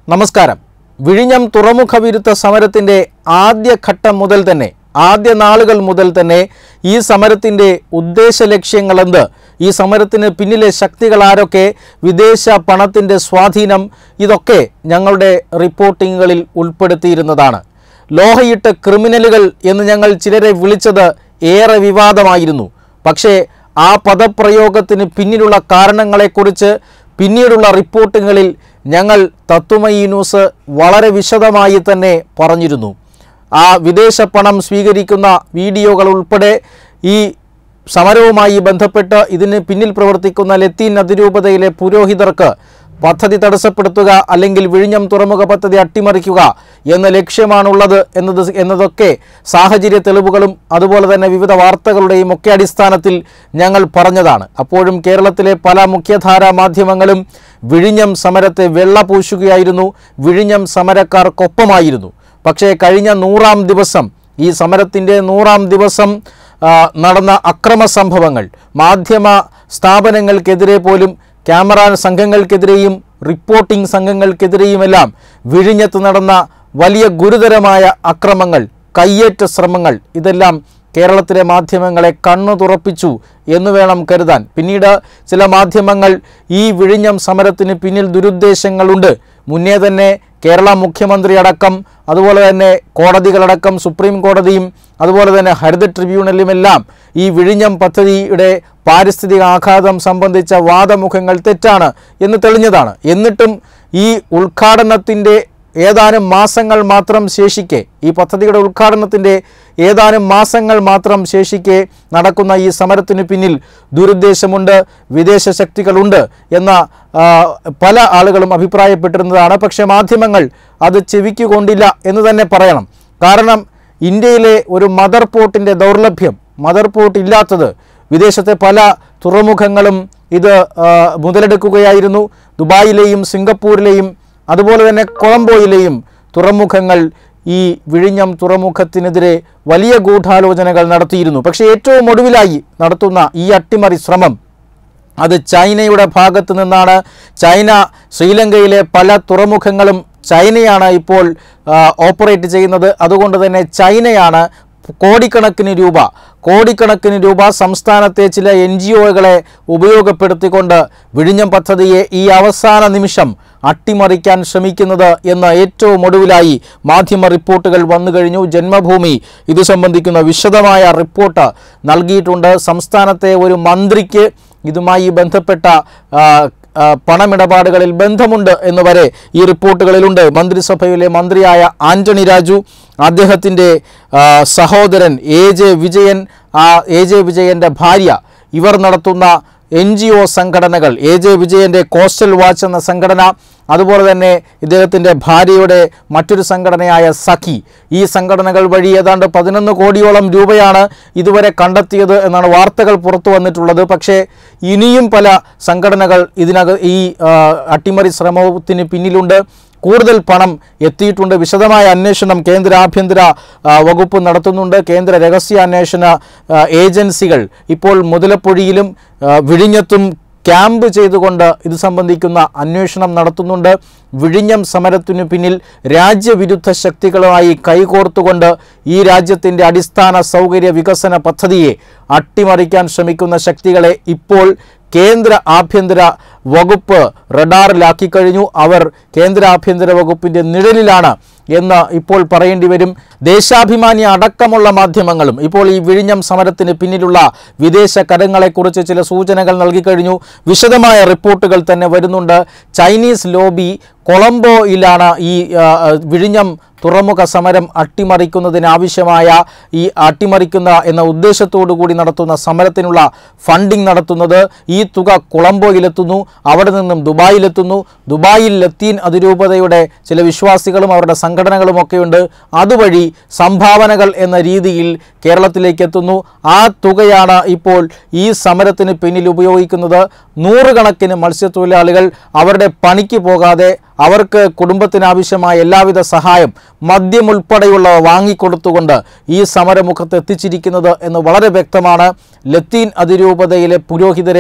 നമസ്കാരം വിഴിഞ്ഞം തുറമുഖ വിരുദ്ധ സമരത്തിൻ്റെ ആദ്യഘട്ടം മുതൽ തന്നെ ആദ്യ നാളുകൾ മുതൽ തന്നെ ഈ സമരത്തിൻ്റെ ഉദ്ദേശ ലക്ഷ്യങ്ങളെന്ത് ഈ സമരത്തിന് പിന്നിലെ ശക്തികൾ ആരൊക്കെ വിദേശ പണത്തിൻ്റെ സ്വാധീനം ഇതൊക്കെ ഞങ്ങളുടെ റിപ്പോർട്ടിങ്ങുകളിൽ ഉൾപ്പെടുത്തിയിരുന്നതാണ് ലോഹയിട്ട് ക്രിമിനലുകൾ എന്ന് ഞങ്ങൾ ചിലരെ വിളിച്ചത് ഏറെ വിവാദമായിരുന്നു പക്ഷേ ആ പദപ്രയോഗത്തിന് പിന്നിലുള്ള കാരണങ്ങളെക്കുറിച്ച് പിന്നീടുള്ള റിപ്പോർട്ടുകളിൽ ഞങ്ങൾ തത്വമയി ന്യൂസ് വളരെ വിശദമായി തന്നെ പറഞ്ഞിരുന്നു ആ വിദേശ പണം സ്വീകരിക്കുന്ന വീഡിയോകൾ ഉൾപ്പെടെ ഈ സമരവുമായി ബന്ധപ്പെട്ട് ഇതിന് പിന്നിൽ പ്രവർത്തിക്കുന്ന ലത്തീൻ അതിരൂപതയിലെ പുരോഹിതർക്ക് പദ്ധതി തടസ്സപ്പെടുത്തുക അല്ലെങ്കിൽ വിഴിഞ്ഞം തുറമുഖ പദ്ധതി അട്ടിമറിക്കുക എന്ന ലക്ഷ്യമാണുള്ളത് എന്നത് എന്നതൊക്കെ സാഹചര്യ തെളിവുകളും അതുപോലെ തന്നെ വിവിധ വാർത്തകളുടെയും ഒക്കെ അടിസ്ഥാനത്തിൽ ഞങ്ങൾ പറഞ്ഞതാണ് അപ്പോഴും കേരളത്തിലെ പല മുഖ്യധാരാ മാധ്യമങ്ങളും വിഴിഞ്ഞം സമരത്തെ വെള്ളപൂശുകയായിരുന്നു വിഴിഞ്ഞം സമരക്കാർക്കൊപ്പമായിരുന്നു പക്ഷേ കഴിഞ്ഞ നൂറാം ദിവസം ഈ സമരത്തിൻ്റെ നൂറാം ദിവസം ആ, നടന്ന അക്രമ സംഭവങ്ങൾ മാധ്യമ സ്ഥാപനങ്ങൾക്കെതിരെ പോലും ക്യാമറ സംഘങ്ങൾക്കെതിരെയും റിപ്പോർട്ടിംഗ് സംഘങ്ങൾക്കെതിരെയുമെല്ലാം വിഴിഞ്ഞത്ത് നടന്ന വലിയ ഗുരുതരമായ അക്രമങ്ങൾ കയ്യേറ്റ ശ്രമങ്ങൾ ഇതെല്ലാം കേരളത്തിലെ മാധ്യമങ്ങളെ കണ്ണു തുറപ്പിച്ചു എന്ന് വേണം കരുതാൻ പിന്നീട് ചില മാധ്യമങ്ങൾ ഈ വിഴിഞ്ഞം സമരത്തിന് പിന്നിൽ ദുരുദ്ദേശങ്ങളുണ്ട് മുന്നേ തന്നെ കേരള മുഖ്യമന്ത്രി അടക്കം അതുപോലെ തന്നെ കോടതികളടക്കം സുപ്രീം കോടതിയും അതുപോലെ തന്നെ ഹരിത ട്രിബ്യൂണലുമെല്ലാം ഈ വിഴിഞ്ഞം പദ്ധതിയുടെ പാരിസ്ഥിതിക ആഘാതം സംബന്ധിച്ച വാദമുഖങ്ങൾ തെറ്റാണ് എന്ന് തെളിഞ്ഞതാണ് എന്നിട്ടും ഈ ഉദ്ഘാടനത്തിൻ്റെ ഏതാനും മാസങ്ങൾ മാത്രം ശേഷിക്കെ ഈ പദ്ധതിയുടെ ഉദ്ഘാടനത്തിൻ്റെ ഏതാനും മാസങ്ങൾ മാത്രം ശേഷിക്കെ നടക്കുന്ന ഈ സമരത്തിന് പിന്നിൽ ദുരുദ്ദേശമുണ്ട് വിദേശ ശക്തികളുണ്ട് എന്ന ആ, പല ആളുകളും അഭിപ്രായപ്പെട്ടിരുന്നതാണ് പക്ഷേ മാധ്യമങ്ങൾ അത് ചെവിക്കുകൊണ്ടില്ല എന്ന് തന്നെ പറയണം കാരണം ഇന്ത്യയിലെ ഒരു മദർ പോർട്ടിൻ്റെ ദൗർലഭ്യം മദർ പോർട്ട് ഇല്ലാത്തത് വിദേശത്തെ പല തുറമുഖങ്ങളും ഇത് ആ, മുതലെടുക്കുകയായിരുന്നു ദുബായിലെയും സിംഗപ്പൂരിലെയും അതുപോലെ തന്നെ കൊളംബോയിലെയും തുറമുഖങ്ങൾ ഈ വിഴിഞ്ഞം തുറമുഖത്തിനെതിരെ വലിയ ഗൂഢാലോചനകൾ നടത്തിയിരുന്നു പക്ഷേ ഏറ്റവും ഒടുവിലായി നടത്തുന്ന ഈ അട്ടിമറി ശ്രമം അത് ചൈനയുടെ ഭാഗത്ത് നിന്നാണ് ചൈന ശ്രീലങ്കയിലെ പല തുറമുഖങ്ങളും ചൈനയാണ് ഇപ്പോൾ ആ, ഓപ്പറേറ്റ് ചെയ്യുന്നത് അതുകൊണ്ട് തന്നെ ചൈനയാണ് കോടിക്കണക്കിന് രൂപ കോടിക്കണക്കിന് രൂപ സംസ്ഥാനത്തെ ചില എൻ ജി ഒകളെ ഉപയോഗപ്പെടുത്തിക്കൊണ്ട് വിഴിഞ്ഞം പദ്ധതിയെ ഈ അവസാന നിമിഷം അട്ടിമറിക്കാൻ ശ്രമിക്കുന്നത് എന്ന് ഏറ്റവും ഒടുവിലായി മാധ്യമ റിപ്പോർട്ടുകൾ വന്നു കഴിഞ്ഞു ജന്മഭൂമി ഇത് സംബന്ധിക്കുന്ന വിശദമായ റിപ്പോർട്ട് നൽകിയിട്ടുണ്ട് സംസ്ഥാനത്തെ ഒരു മന്ത്രിക്ക് ഇതുമായി ബന്ധപ്പെട്ട ആ, ആ, പണമിടപാടുകളിൽ ബന്ധമുണ്ട് എന്ന് വരെ ഈ റിപ്പോർട്ടുകളിലുണ്ട് മന്ത്രിസഭയിലെ മന്ത്രിയായ ആന്റണി രാജു അദ്ദേഹത്തിൻ്റെ ആ, സഹോദരൻ എ ജെ വിജയൻ ആ എ ജെ വിജയൻ്റെ ഭാര്യ ഇവർ നടത്തുന്ന എൻ ജി ഒ സംഘടനകൾ എ ജെ വിജയൻ്റെ കോസ്റ്റൽ വാച്ച് എന്ന സംഘടന അതുപോലെ തന്നെ ഇദ്ദേഹത്തിൻ്റെ ഭാര്യയുടെ മറ്റൊരു സംഘടനയായ സഖി ഈ സംഘടനകൾ വഴി ഏതാണ്ട് പതിനൊന്ന് കോടിയോളം രൂപയാണ് ഇതുവരെ കണ്ടെത്തിയത് എന്നാണ് വാർത്തകൾ പുറത്തു വന്നിട്ടുള്ളത് പക്ഷേ ഇനിയും പല സംഘടനകൾ ഇതിനക ഈ ആ, അട്ടിമറി ശ്രമത്തിന് പിന്നിലുണ്ട് കൂടുതൽ പണം എത്തിയിട്ടുണ്ട് വിശദമായ അന്വേഷണം കേന്ദ്ര ആഭ്യന്തര ആ, വകുപ്പ് നടത്തുന്നുണ്ട് കേന്ദ്ര രഹസ്യാന്വേഷണ ആ, ഏജൻസികൾ ഇപ്പോൾ മുതലപ്പൊഴിയിലും ആ, വിഴിഞ്ഞത്തും ക്യാമ്പ് ചെയ്തുകൊണ്ട് ഇത് സംബന്ധിക്കുന്ന അന്വേഷണം നടത്തുന്നുണ്ട് വിഴിഞ്ഞം സമരത്തിനു പിന്നിൽ രാജ്യവിരുദ്ധ ശക്തികളുമായി കൈകോർത്തുകൊണ്ട് ഈ രാജ്യത്തിൻ്റെ അടിസ്ഥാന സൗകര്യ വികസന പദ്ധതിയെ അട്ടിമറിക്കാൻ ശ്രമിക്കുന്ന ശക്തികളെ ഇപ്പോൾ കേന്ദ്ര ആഭ്യന്തര വകുപ്പ് റഡാറിലാക്കി കഴിഞ്ഞു അവർ കേന്ദ്ര ആഭ്യന്തര വകുപ്പിൻ്റെ നിഴലിലാണ് എന്ന് ഇപ്പോൾ പറയേണ്ടി വരും ദേശാഭിമാനി അടക്കമുള്ള മാധ്യമങ്ങളും ഇപ്പോൾ ഈ വിഴിഞ്ഞം സമരത്തിന് പിന്നിലുള്ള വിദേശ കരങ്ങളെക്കുറിച്ച് ചില സൂചനകൾ നൽകിക്കഴിഞ്ഞു വിശദമായ റിപ്പോർട്ടുകൾ തന്നെ വരുന്നുണ്ട് ചൈനീസ് ലോബി കൊളംബോയിലാണ് ഈ ആ, വിഴിഞ്ഞം തുറമുഖ സമരം അട്ടിമറിക്കുന്നതിനാവശ്യമായ ഈ അട്ടിമറിക്കുന്ന എന്ന ഉദ്ദേശത്തോടു കൂടി നടത്തുന്ന സമരത്തിനുള്ള ഫണ്ടിംഗ് നടത്തുന്നത് ഈ തുക കൊളംബോയിലെത്തുന്നു അവിടെ നിന്നും ദുബായിലെത്തുന്നു ദുബായിൽ ലത്തീൻ അതിരൂപതയുടെ ചില വിശ്വാസികളും അവരുടെ സംഘടനകളുമൊക്കെയുണ്ട് അതുവഴി സംഭാവനകൾ എന്ന രീതിയിൽ കേരളത്തിലേക്ക് എത്തുന്നു ആ തുകയാണ് ഇപ്പോൾ ഈ സമരത്തിന് പിന്നിൽ ഉപയോഗിക്കുന്നത് നൂറുകണക്കിന് മത്സ്യത്തൊഴിലാളികൾ അവരുടെ പണിക്ക് പോകാതെ അവർക്ക് കുടുംബത്തിനാവശ്യമായ എല്ലാവിധ സഹായം മദ്യം ഉൾപ്പെടെയുള്ളവ വാങ്ങിക്കൊടുത്തുകൊണ്ട് ഈ സമരമുഖത്ത് എത്തിച്ചിരിക്കുന്നത് എന്ന് വളരെ വ്യക്തമാണ് ലത്തീൻ അതിരൂപതയിലെ പുരോഹിതരെ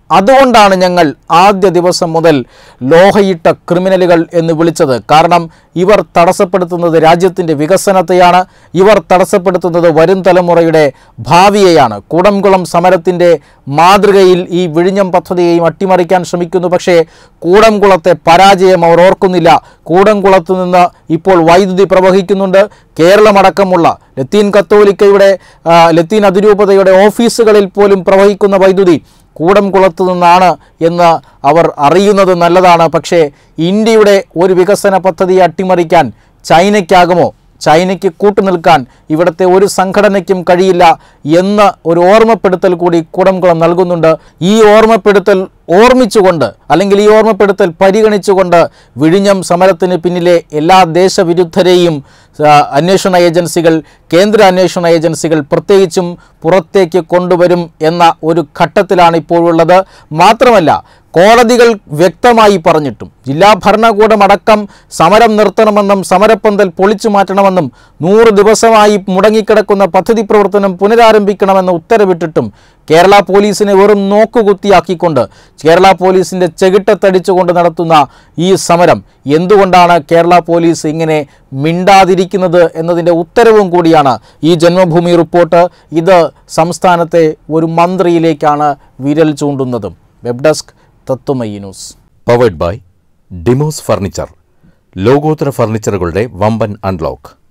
അതുകൊണ്ടാണ് ഞങ്ങൾ ആദ്യ ദിവസം മുതൽ ലോഹയിട്ട ക്രിമിനലുകൾ എന്ന് വിളിച്ചത് കാരണം ഇവർ തടസ്സപ്പെടുത്തുന്നത് രാജ്യത്തിൻ്റെ വികസനത്തെയാണ് ഇവർ തടസ്സപ്പെടുത്തുന്നത് വരും തലമുറയുടെ ഭാവിയെയാണ് കൂടംകുളം സമരത്തിൻ്റെ മാതൃകയിൽ ഈ വിഴിഞ്ഞം പദ്ധതിയെയും അട്ടിമറിക്കാൻ ശ്രമിക്കുന്നു പക്ഷേ കൂടംകുളത്തെ പരാജയം അവർ ഓർക്കുന്നില്ല കൂടംകുളത്ത് നിന്ന് ഇപ്പോൾ വൈദ്യുതി പ്രവഹിക്കുന്നുണ്ട് കേരളമടക്കമുള്ള ലത്തീൻ കത്തോലിക്കയുടെ ആ, ലത്തീൻ അതിരൂപതയുടെ ഓഫീസുകളിൽ പോലും പ്രവഹിക്കുന്ന വൈദ്യുതി കൂടംകുളത്ത് നിന്നാണ് എന്ന് അവർ അറിയുന്നത് നല്ലതാണ് പക്ഷേ ഇന്ത്യയുടെ ഒരു വികസന പദ്ധതിയെ അട്ടിമറിക്കാൻ ചൈനയ്ക്കാകുമോ ചൈനയ്ക്ക് കൂട്ടുനിൽക്കാൻ ഇവിടുത്തെ ഒരു സംഘടനയ്ക്കും കഴിയില്ല എന്ന ഒരു ഓർമ്മപ്പെടുത്തൽ കൂടി കൂടംകുളം നൽകുന്നുണ്ട് ഈ ഓർമ്മപ്പെടുത്തൽ ഓർമ്മിച്ചുകൊണ്ട് അല്ലെങ്കിൽ ഈ ഓർമ്മപ്പെടുത്തൽ പരിഗണിച്ചുകൊണ്ട് വിഴിഞ്ഞം സമരത്തിന് പിന്നിലെ എല്ലാ ദേശവിരുദ്ധരെയും ആ, അന്വേഷണ ഏജൻസികൾ കേന്ദ്ര അന്വേഷണ ഏജൻസികൾ പ്രത്യേകിച്ചും പുറത്തേക്ക് കൊണ്ടുവരും എന്ന ഒരു ഘട്ടത്തിലാണ് ഇപ്പോഴുള്ളത് മാത്രമല്ല കോടതികൾ വ്യക്തമായി പറഞ്ഞിട്ടും ജില്ലാ ഭരണകൂടം അടക്കം സമരം നിർത്തണമെന്നും സമരപ്പന്തൽ പൊളിച്ചു മാറ്റണമെന്നും നൂറ് ദിവസമായി മുടങ്ങിക്കിടക്കുന്ന പദ്ധതി പ്രവർത്തനം പുനരാരംഭിക്കണമെന്ന് ഉത്തരവിട്ടിട്ടും കേരള പോലീസിനെ വെറും നോക്കുകുത്തിയാക്കിക്കൊണ്ട് കേരള പോലീസിൻ്റെ ചെകിട്ടത്തടിച്ചുകൊണ്ട് നടത്തുന്ന ഈ സമരം എന്തുകൊണ്ടാണ് കേരള പോലീസ് ഇങ്ങനെ മിണ്ടാതിരിക്കുന്നത് എന്നതിൻ്റെ ഉത്തരവും കൂടിയാണ് ഈ ജന്മഭൂമി റിപ്പോർട്ട് ഇത് സംസ്ഥാനത്തെ ഒരു മന്ത്രിയിലേക്കാണ് വിരൽ ചൂണ്ടുന്നതും web desk Tatwamayi news powered by Dimos furniture ലോകോത്തര ഫർണിച്ചറുകളുടെ വമ്പൻ അൺലോക്ക്